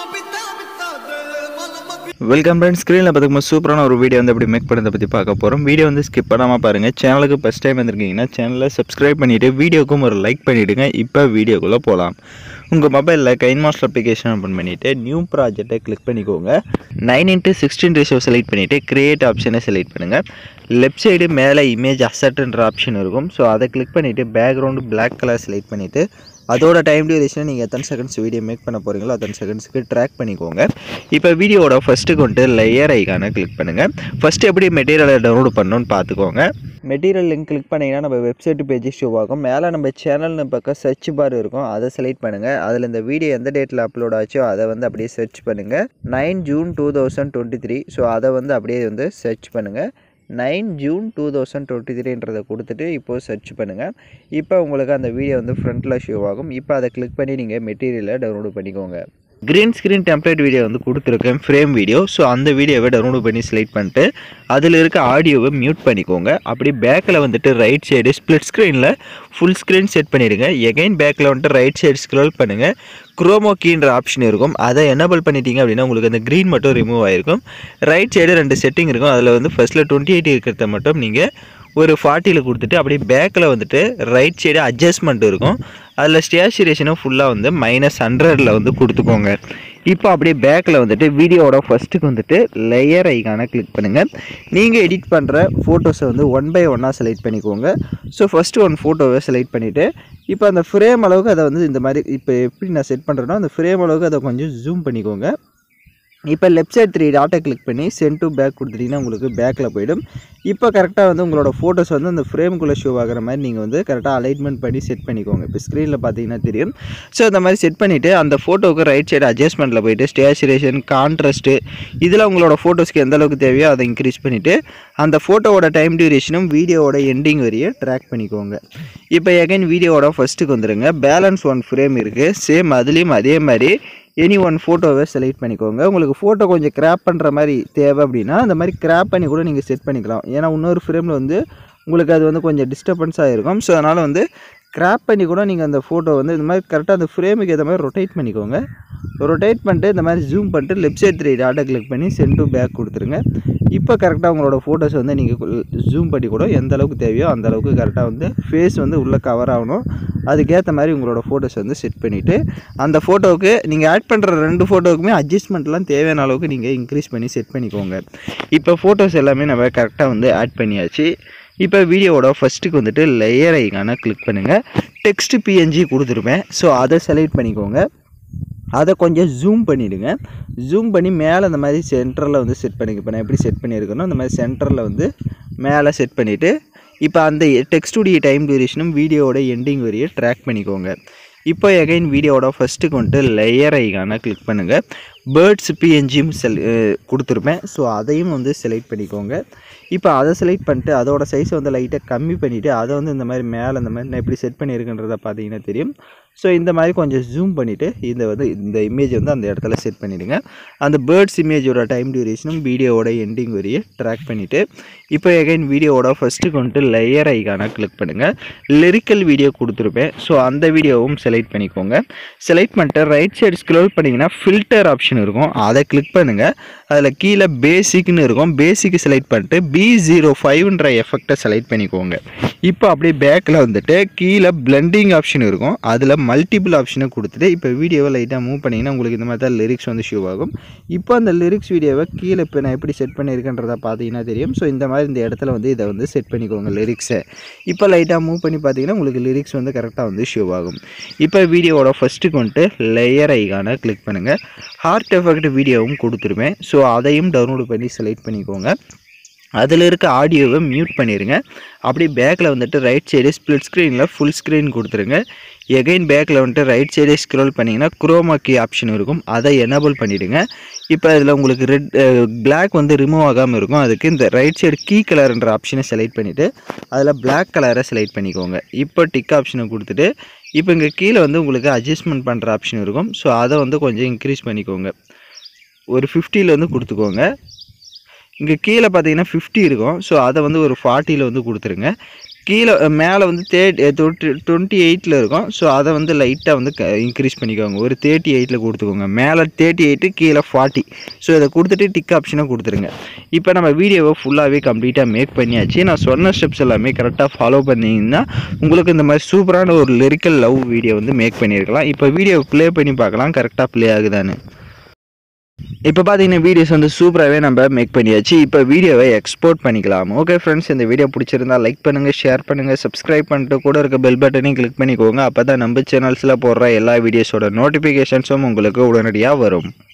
welcome friends ஸ்க்ரீனில் பார்த்துக்கும்போது சூப்பரான ஒரு வீடியோ வந்து எப்படி மேக் பண்ணுறதை பற்றி பார்க்க போகிறோம் வீடியோ வந்து ஸ்கிப் பண்ணாமல் பாருங்கள் சேனலுக்கு ஃபஸ்ட் டைம் வந்திருக்கீங்கன்னா சேனலை சப்ஸ்கிரைப் பண்ணிவிட்டு வீடியோக்கும் ஒரு லைக் பண்ணிவிடுங்க இப்போ வீடியோக்குள்ளே போகலாம் உங்கள் மொபைலில் கைன் மாஸ்டர் அப்ளிகேஷன் ஓப்பன் பண்ணிவிட்டு நியூ ப்ராஜெக்டை கிளிக் பண்ணிக்கோங்க nine into sixteen ratio select பண்ணிவிட்டு கிரியேட் ஆப்ஷனை செலக்ட் பண்ணுங்கள் லெஃப்ட் சைடு மேலே இமேஜ் அசட்டுன்ற ஆப்ஷன் இருக்கும் ஸோ அதை கிளிக் பண்ணிவிட்டு பேக்ரவுண்டு பிளாக் கலர் செலக்ட் பண்ணிவிட்டு அதோட டைம் டியூரேஷனை நீங்கள் எத்தனை செகண்ட்ஸ் வீடியோ மேக் பண்ண போகிறீங்களோ அத்தனை செகண்ட்ஸ்க்கு ட்ராக் பண்ணிக்கோங்க இப்போ வீடியோவோட ஃபஸ்ட்டுக்கு வந்துட்டு லேயர் ஐக்கானை கிளிக் பண்ணுங்கள் ஃபஸ்ட்டு எப்படி மெட்டீரியலை டவுன்லோட் பண்ணணும்னு பார்த்துக்கோங்க மெட்டீரியல் லிங்க் கிளிக் பண்ணிங்கன்னா நம்ம வெப்சைட் பேஜ் ஷோ ஆகும் மேலே நம்ம சேனல்னு பக்கம் சர்ச் பார் இருக்கும் அதை செலக்ட் பண்ணுங்கள் அதில் இந்த வீடியோ எந்த டேட்டில் அப்லோட் ஆச்சோ அதை வந்து அப்படியே சர்ச் பண்ணுங்கள் nine June two thousand twenty three so அதை வந்து அப்படியே வந்து சர்ச் பண்ணுங்கள் nine June two thousand twenty த்ரீன்றதை கொடுத்துட்டு இப்போது சர்ச் பண்ணுங்கள் இப்போ உங்களுக்கு அந்த வீடியோ வந்து ஃப்ரண்ட்டில் ஷோ ஆகும் இப்போ அதை கிளிக் பண்ணி நீங்கள் மெட்டீரியலை டவுன்லோட் பண்ணிக்கோங்க க்ரீன் ஸ்க்ரீன் டெம்ப்ளேட் வீடியோ வந்து கொடுத்துருக்கேன் ஃப்ரேம் வீடியோ ஸோ அந்த வீடியோவை டவுன்லோட் பண்ணி செலக்ட் பண்ணிட்டு அதில் இருக்க ஆடியோவை மியூட் பண்ணிக்கோங்க அப்படி பேக்கில் வந்துட்டு ரைட் சைடு ஸ்ப்ளிட் ஸ்க்ரீனில் ஃபுல் ஸ்க்ரீன் செட் பண்ணிடுங்க எகைன் பேக்கில் வந்துட்டு ரைட் சைடு ஸ்க்ரோல் பண்ணுங்கள் குரோமோ கீன்ற ஆப்ஷன் இருக்கும் அதை எனபிள் பண்ணிட்டீங்க அப்படின்னா உங்களுக்கு அந்த க்ரீன் மட்டும் ரிமூவ் ஆகிருக்கும் ரைட் சைடு ரெண்டு செட்டிங் இருக்கும் அதில் வந்து ஃபஸ்ட்டில் டுவெண்ட்டி எயிட் இருக்கிறத மட்டும் நீங்கள் ஒரு ஃபார்ட்டியில் கொடுத்துட்டு அப்படியே பேக்கில் வந்துட்டு ரைட் சைடு அட்ஜஸ்ட்மெண்ட் இருக்கும் அதில் ஸ்டேச்சுரேஷனும் ஃபுல்லாக வந்து மைனஸ் ஹண்ட்ரடில் வந்து கொடுத்துக்கோங்க இப்போ அப்படியே பேக்கில் வந்துட்டு வீடியோவோட ஃபஸ்ட்டுக்கு வந்துட்டு லேயர் ஐக்கான கிளிக் பண்ணுங்கள் நீங்கள் எடிட் பண்ணுற ஃபோட்டோஸை வந்து ஒன் பை ஒன்னாக செலக்ட் பண்ணிக்கோங்க ஸோ ஃபஸ்ட்டு ஒன் ஃபோட்டோவை செலக்ட் பண்ணிவிட்டு இப்போ அந்த ஃப்ரேம் அளவுக்கு அதை வந்து இந்த மாதிரி இப்போ எப்படி நான் செட் பண்ணுறேன்னா அந்த ஃப்ரேம் அளவுக்கு அதை கொஞ்சம் ஜூம் பண்ணிக்கோங்க இப்போ லெஃப்ட் சைட் த்ரீ டாட்டை கிளிக் பண்ணி சென்ட் டு பேக் கொடுத்துட்டிங்கன்னா உங்களுக்கு பேக்கில் போயிடும் இப்போ கரெக்டாக வந்து உங்களோட ஃபோட்டோஸ் வந்து அந்த ஃப்ரேமுக்குள்ளே ஷோ ஆகிற மாதிரி நீங்கள் வந்து கரெக்டாக அலைட்மெண்ட் பண்ணி செட் பண்ணிக்கோங்க இப்போ ஸ்க்ரீனில் பார்த்தீங்கன்னா தெரியும் ஸோ அந்த மாதிரி செட் பண்ணிவிட்டு அந்த ஃபோட்டோவுக்கு ரைட் சைடு அட்ஜஸ்ட்மெண்ட்டில் போயிட்டு ஸ்டேச்சுரேஷன் கான்ட்ராஸ்ட்டு இதில் உங்களோட ஃபோட்டோஸ்க்கு எந்த அளவுக்கு தேவையோ அதை இன்க்ரீஸ் பண்ணிவிட்டு அந்த ஃபோட்டோவோட டைம் டியூரேஷனும் வீடியோவோட எண்டிங் வரைய ட்ராக் பண்ணிக்கோங்க இப்போ எகைன் வீடியோவோட ஃபஸ்ட்டுக்கு வந்துடுங்க பேலன்ஸ் ஒன் ஃப்ரேம் இருக்குது சேம் அதுலேயும் அதே மாதிரி எனி ஒன் ஃபோட்டோவை செலக்ட் பண்ணிக்கோங்க உங்களுக்கு ஃபோட்டோ கொஞ்சம் கிராப் பண்ணுற மாதிரி தேவை அப்படின்னா அந்த மாதிரி கிராப் பண்ணி கூட நீங்கள் செட் பண்ணிக்கலாம் ஏன்னா இன்னொரு ஃப்ரேமில் வந்து உங்களுக்கு அது வந்து கொஞ்சம் டிஸ்டர்பன்ஸாக இருக்கும் ஸோ அதனால் வந்து கிராப் பண்ணி கூட நீங்கள் அந்த ஃபோட்டோ வந்து இந்த மாதிரி கரெக்டாக அந்த ஃப்ரேமுக்கு ஏற்ற மாதிரி ரொட்டேட் பண்ணிக்கோங்க ரொட்டேட் பண்ணிட்டு இந்த மாதிரி ஜூம் பண்ணிட்டு லெஃப்ட் சைட் த்ரீ டாட்டா கிளிக் பண்ணி சென்ட் டு பேக் கொடுத்துருங்க இப்போ கரெக்டாக உங்களோட ஃபோட்டோஸ் வந்து நீங்கள் ஜூம் பண்ணி கூட எந்த அளவுக்கு தேவையோ அந்த அளவுக்கு கரெக்டாக வந்து ஃபேஸ் வந்து உள்ளே கவர் ஆகணும் அதுக்கேற்ற மாதிரி உங்களோட ஃபோட்டோஸ் வந்து செட் பண்ணிவிட்டு அந்த ஃபோட்டோவுக்கு நீங்கள் ஆட் பண்ணுற ரெண்டு ஃபோட்டோவுக்குமே அட்ஜஸ்ட்மெண்ட்லாம் தேவையான அளவுக்கு நீங்கள் இன்க்ரீஸ் பண்ணி செட் பண்ணிக்கோங்க இப்போ ஃபோட்டோஸ் எல்லாமே நம்ம கரெக்டாக வந்து ஆட் பண்ணியாச்சு இப்போ வீடியோவோட ஃபஸ்ட்டுக்கு வந்துட்டு லேயர் ஐக்கான கிளிக் பண்ணுங்கள் டெக்ஸ்ட் பிஎன்ஜி கொடுத்துருப்பேன் ஸோ அதை செலக்ட் பண்ணிக்கோங்க அதை கொஞ்சம் ஜூம் பண்ணிவிடுங்க ஜூம் பண்ணி மேலே அந்த மாதிரி சென்டரில் வந்து செட் பண்ணிக்க இப்போ நான் எப்படி செட் பண்ணியிருக்கேனோ அந்த மாதிரி சென்டரில் வந்து மேலே செட் பண்ணிவிட்டு இப்போ அந்த டெக்ஸ்டுடைய டைம் டியூரேஷனும் வீடியோவோட எண்டிங் வரைய ட்ராக் பண்ணிக்கோங்க இப்போ எகைன் வீடியோவோட ஃபஸ்ட்டுக்கு வந்துட்டு லேயர் ஐக்கான கிளிக் பண்ணுங்கள் பேர்ட்ஸ் பிஎன்ஜியும் செல் கொடுத்துருப்பேன் ஸோ அதையும் வந்து செலக்ட் பண்ணிக்கோங்க இப்போ அதை செலக்ட் பண்ணிட்டு அதோட சைஸை வந்து லைட்டாக கம்மி பண்ணிவிட்டு அதை வந்து இந்த மாதிரி மேலே இந்த மாதிரி நான் எப்படி செட் பண்ணியிருக்குன்றத பார்த்தீங்கன்னா தெரியும் ஸோ இந்த மாதிரி கொஞ்சம் ஜூம் பண்ணிவிட்டு இந்த வந்து இந்த இமேஜ் வந்து அந்த இடத்துல செட் பண்ணிவிடுங்க அந்த பேர்ட்ஸ் இமேஜோட டைம் டியூரேஷனும் வீடியோவோட எண்டிங் வரைய ட்ராக் பண்ணிவிட்டு இப்போ எகைன் வீடியோவோட ஃபஸ்ட்டுக்கு வந்துட்டு லேயர் ஐக்கான கிளிக் பண்ணுங்கள் லிரிக்கல் வீடியோ கொடுத்துருப்பேன் ஸோ அந்த வீடியோவும் செலக்ட் பண்ணிக்கோங்க செலக்ட் பண்ணிட்டு ரைட் சைடு ஸ்க்ரோல் பண்ணிங்கன்னா ஃபில்டர் ஆப்ஷன் இருக்கும் அதை கிளிக் பண்ணுங்கள் அதில் கீழே பேசிக்னு இருக்கும் பேசிக் செலக்ட் பண்ணிட்டு பி ஜீரோ ஃபைவ்ன்ற எஃபெக்டை செலக்ட் பண்ணிக்கோங்க இப்போ அப்படியே பேக்கில் வந்துட்டு கீழே பிளெண்டிங் ஆப்ஷன் இருக்கும் அதில் மல்டிபிள் ஆப்ஷனை கொடுத்துட்டு இப்போ வீடியோவை லைட்டாக மூவ் பண்ணிங்கன்னா உங்களுக்கு இந்த மாதிரி தான் லிரிக்ஸ் வந்து ஷூ ஆகும் இப்போ அந்த லிரிக்ஸ் வீடியோவை கீழே இப்போ நான் எப்படி செட் பண்ணியிருக்கேன்றதை பார்த்தீங்கன்னா தெரியும் ஸோ இந்த மாதிரி இந்த இடத்துல வந்து இதை வந்து செட் பண்ணிக்கோங்க லிரிக்ஸை இப்போ லைட்டாக மூவ் பண்ணி பார்த்தீங்கன்னா உங்களுக்கு லிரிக்ஸ் வந்து கரெக்டாக வந்து ஷூ ஆகும் இப்போ வீடியோவோட ஃபஸ்ட்டுக்கு வந்துட்டு லேயர் ஐக்கான கிளிக் பண்ணுங்கள் ஹார்ட் எஃபெக்ட் வீடியோவும் கொடுத்துருவேன் ஸோ அதையும் டவுன்லோட் பண்ணி செலக்ட் பண்ணிக்கோங்க அதில் இருக்க ஆடியோவை மியூட் பண்ணிடுங்க அப்படி பேக்கில் வந்துட்டு ரைட் சைடு ஸ்ப்ளிட் ஸ்க்ரீனில் ஃபுல் ஸ்க்ரீன் கொடுத்துருங்க எகைன் பேக்கில் வந்துட்டு ரைட் சைடே ஸ்க்ரோல் பண்ணிங்கன்னா குரோமா கீ ஆப்ஷன் இருக்கும் அதை எனபிள் பண்ணிவிடுங்க இப்போ அதில் உங்களுக்கு ரெட் பிளாக் வந்து ரிமூவ் ஆகாமல் இருக்கும் அதுக்கு இந்த ரைட் சைடு கீ கலர்ன்ற ஆப்ஷனை செலக்ட் பண்ணிவிட்டு அதில் பிளாக் கலரை செலக்ட் பண்ணிக்கோங்க இப்போ டிக் ஆப்ஷனை கொடுத்துட்டு இப்போ இங்கே கீழே வந்து உங்களுக்கு அட்ஜஸ்ட்மெண்ட் பண்ணுற ஆப்ஷன் இருக்கும் ஸோ அதை வந்து கொஞ்சம் இன்க்ரீஸ் பண்ணிக்கோங்க ஒரு ஃபிஃப்டியில் வந்து கொடுத்துக்கோங்க இங்கே கீழே பார்த்தீங்கன்னா ஃபிஃப்டி இருக்கும் ஸோ அதை வந்து ஒரு ஃபார்ட்டியில் வந்து கொடுத்துருங்க கீழே மேலே வந்து தேர்ட் டுவெண்ட்டி எயிட்டில் இருக்கும் ஸோ அதை வந்து லைட்டாக வந்து இன்க்ரீஸ் பண்ணிக்கோங்க ஒரு தேர்ட்டி எயிட்டில் கொடுத்துக்கோங்க மேலே தேர்ட்டி எயிட்டு கீழே ஃபார்ட்டி ஸோ இதை கொடுத்துட்டு டிக் ஆப்ஷனை கொடுத்துருங்க இப்போ நம்ம வீடியோவை ஃபுல்லாகவே கம்ப்ளீட்டாக மேக் பண்ணியாச்சு நான் சொன்ன ஸ்டெப்ஸ் எல்லாமே கரெக்டாக ஃபாலோ பண்ணிங்கன்னா உங்களுக்கு இந்த மாதிரி சூப்பரான ஒரு லிரிக்கல் லவ் வீடியோ வந்து மேக் பண்ணியிருக்கலாம் இப்போ வீடியோ ப்ளே பண்ணி பார்க்கலாம் கரெக்டாக ப்ளே ஆகுதான்னு இப்போ பார்த்தீங்கன்னா வீடியோஸ் வந்து சூப்பராகவே நம்ம மேக் பண்ணியாச்சு இப்போ வீடியோவை எக்ஸ்போர்ட் பண்ணிக்கலாம் ஓகே ஃப்ரெண்ட்ஸ் இந்த வீடியோ பிடிச்சிருந்தா லைக் பண்ணுங்கள் ஷேர் பண்ணுங்கள் சப்ஸ்கிரைப் பண்ணிட்டு கூட இருக்க பெல் பட்டனையும் கிளிக் பண்ணிக்கோங்க அப்போ தான் நம்ம சேனல்ஸில் போடுற எல்லா வீடியோஸோட நோட்டிஃபிகேஷன்ஸும் உங்களுக்கு உடனடியாக வரும்